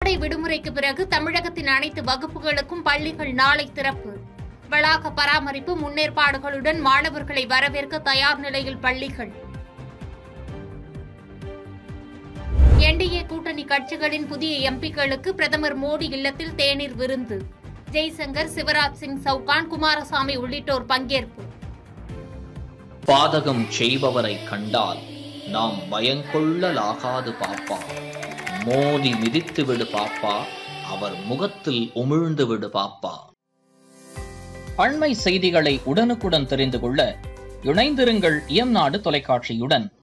கோடை விடுமுறைக்கு பிறகு தமிழகத்தின் அனைத்து வகுப்புகளுக்கும் பள்ளிகள் நாளை திறப்பு வளாக பராமரிப்பு முன்னேற்பாடுகளுடன் மாணவர்களை வரவேற்க தயார் நிலையில் பள்ளிகள் என்டிஏ கூட்டணி கட்சிகளின் புதிய எம்பிக்களுக்கு பிரதமர் மோடி இல்லத்தில் தேநீர் விருந்து ஜெய்சங்கர் சிவராஜ் சிங் சவுகான் குமாரசாமி உள்ளிட்டோர் பங்கேற்பு பாதகம் செய்பவரை கண்டால் நாம் பயங்கொள்ளலாகாது பாப்பா மோதி மிதித்து விடு பாப்பா அவர் முகத்தில் உமிழ்ந்து விடு பாப்பா அண்மை செய்திகளை உடனுக்குடன் தெரிந்து கொள்ள இணைந்திருங்கள் இயம்நாடு தொலைக்காட்சியுடன்